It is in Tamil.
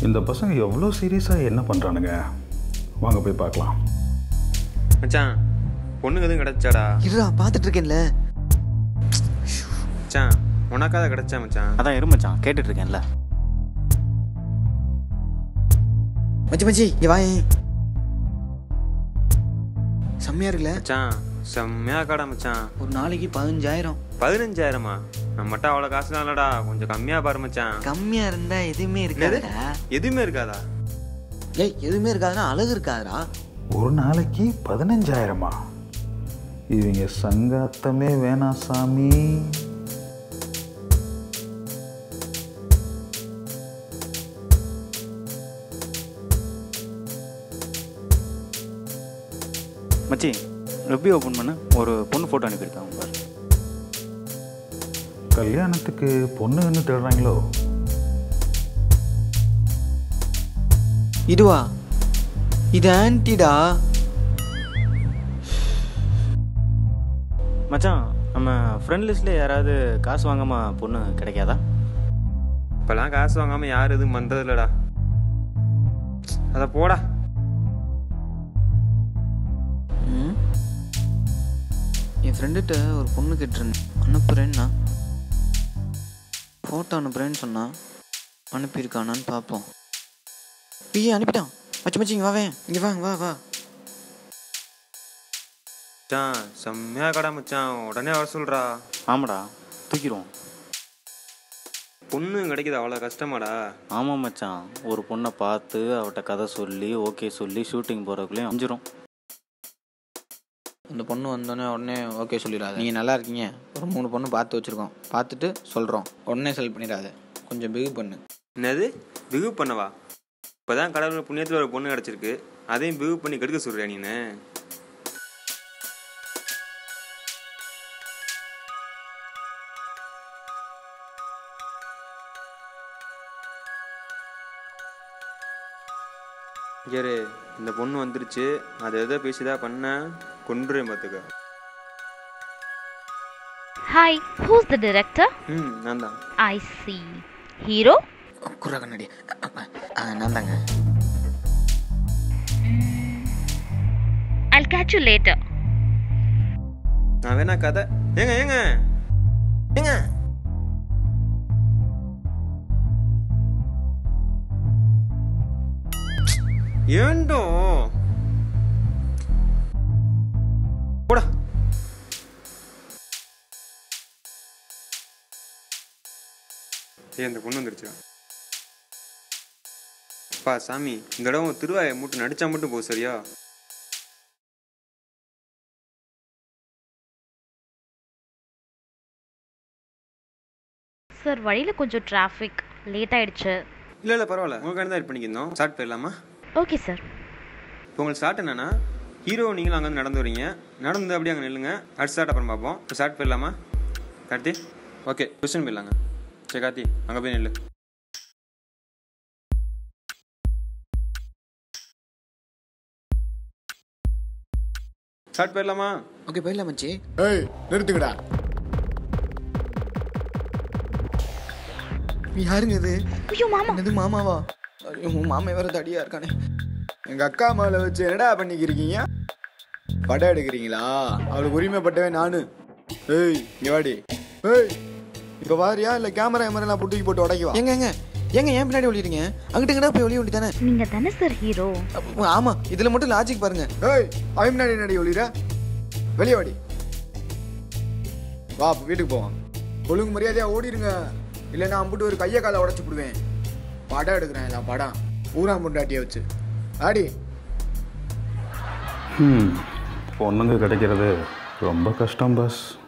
இந்த பசங்க எவ்வளோ சீரியஸாக என்ன பண்ணுறானுங்க வாங்க போய் பார்க்கலாம் மச்சான் பொண்ணுக்கு எதுவும் கிடைச்சாடா இருடா பார்த்துட்டு இருக்கேன்ல மச்சான் உனக்காக கிடைச்சா மச்சான் அதான் இருமச்சான் கேட்டுட்டு இருக்கேன்ல மச்சி மச்சி இங்க வாயேன் செம்மையா இருக்குல்ல மச்சான் செம்மையா காடா மச்சான் ஒரு நாளைக்கு பதினஞ்சாயிரம் பதினஞ்சாயிரமா நம்மகிட்ட அவ்வளோ காசுலாம் இல்லடா கொஞ்சம் கம்மியா பாரு மச்சான் கம்மியா இருந்தா எதுவுமே இருக்காதுடா எதுவுமே இருக்காதா ஏய் எதுவுமே இருக்காதுன்னா அழகு இருக்காதுடா ஒரு நாளைக்கு பதினஞ்சாயிரமா இவங்க சங்காத்தமே வேணாம் சாமி மச்சி வெப்பி ஓப்பன் பண்ண ஒரு பொண்ணு ஃபோட்டோ அனுப்பியிருக்காங்க பாரு கல்யாணத்துக்கு பொண்ணுன்னு தேடுறாங்களோ இதுவா இது ஆன்டிடா மச்சான் நம்ம ஃப்ரெண்ட் லிஸ்ட்ல யாராவது காசு வாங்காம பொண்ணு கிடைக்காதா இப்பெல்லாம் காசு வாங்காம யாரும் எதுவும் பண்றது இல்லடா அத போடா ம். என் ஃப்ரெண்டுகிட்ட ஒரு பொண்ணு கேட்டிருந்தேன் அனுப்புகிறேன்னா ஃபோட்டோ அனுப்புகிறேன்னு சொன்னான் அனுப்பியிருக்கானான்னு பார்ப்போம் ஐயே அனுப்பிட்டான் மச்சி மச்சி இங்கே வாவேன் இங்கே வாங்க வா வா மச்சான் செம்மையா கடா மச்சான் உடனே வர சொல்றா ஆமாடா தூக்கிடுவோம் பொண்ணு கிடைக்குது அவ்வளோ கஷ்டமாடா ஆமாம் மச்சான் ஒரு பொண்ணை பார்த்து அவட்ட கதை சொல்லி ஓகே சொல்லி ஷூட்டிங் போகிறதுக்குள்ளேயும் அஞ்சிரும் அந்த பொண்ணு வந்தோடனே உடனே ஓகே சொல்லிடாத நீங்கள் நல்லா இருக்கீங்க ஒரு மூணு பொண்ணு பார்த்து வச்சுருக்கோம் பார்த்துட்டு சொல்கிறோம் உடனே செலக்ட் பண்ணிடாத கொஞ்சம் பிகு பண்ணு என்னது பிகு பண்ணவா இப்போதான் கடவுள் புண்ணியத்தில் ஒரு பொண்ணு கிடச்சிருக்கு அதையும் பிகு பண்ணி கெடுக்க சொல்றியா நீனு யாரு இந்த பொண்ணு வந்துருச்சு அது எதோ பேசிதான் பண்ண கொண்டுறேன் பார்த்துக்க Hi, who's the director? ம் நான் தான் I see. Hero? குர்ரா கண்ணாடி ஆ நான் தாங்க I'll catch you later. நான் வேணா கதை ஏங்க ஏங்க ஏங்க ஏண்டோ போடா ஏ இந்த பொண்ணு வந்துருச்சு பா சாமி இந்த இடம் திருவாயை மட்டும் நடிச்சா மட்டும் போ சரியா சார் வழியில் கொஞ்சம் டிராஃபிக் லேட் ஆயிடுச்சு இல்லை இல்லை பரவாயில்ல உங்களுக்காண்டி தான் இது பண்ணிக்கிறோம் ஸ்டார்ட் போயிடலாமா ஓகே சார் இப்போ உங்களுக்கு ஸ்டார்ட் என்னன்னா ஹீரோ நீங்களும் அங்கே நடந்து வரீங்க நடந்து அப்படியே அங்கே நில்லுங்க அடுத்த ஸ்டார்ட் அப்புறம் பார்ப்போம் இப்போ ஸ்டார்ட் போயிடலாமா கார்த்தி ஓகே கொஸ்டின் போயிடலாங்க சரி கார்த்தி அங்கே போய் நில்லு ஸ்டார்ட் போயிடலாமா ஓகே போயிடலாம் மச்சி ஏய் நிறுத்துங்கடா யாருங்க இது ஐயோ மாமா என்னது மாமாவா ஐயோ, உன் மாமே வேற தடியா இருக்கானே எங்க அக்கா மேல வச்சு என்னடா பண்ணிக்கிறீங்க படம் எடுக்கிறீங்களா அவளுக்கு உரிமைப்பட்டவன் நானு ஏய் இங்க வாடி ஏய் இப்ப வாரியா இல்ல கேமரா கேமரா போட்டு தூக்கி போட்டு உடைக்கவா ஏங்க ஏங்க ஏங்க ஏன் பின்னாடி ஒளிறீங்க அங்கிட்ட எங்கடா போய் ஒளிய வேண்டியதானே நீங்கள் தானே சார் ஹீரோ ஆமா இதுல மட்டும் லாஜிக் பாருங்க ஏய் அவன் முன்னாடி என்னடி ஒளிர வெளியே வாடி வா அப்ப வீட்டுக்கு போவான் ஒழுங்கு மரியாதையா ஓடிடுங்க இல்லைன்னா அம்புட்டு ஒரு கையை காலை உடச்சு விடுவேன் படம் எடுக்கிறேன் எல்லாம் படம் ஊரா முண்டாட்டியை வச்சு ஆடி ம் பொண்ணுங்க கிடைக்கிறது ரொம்ப கஷ்டம் பஸ்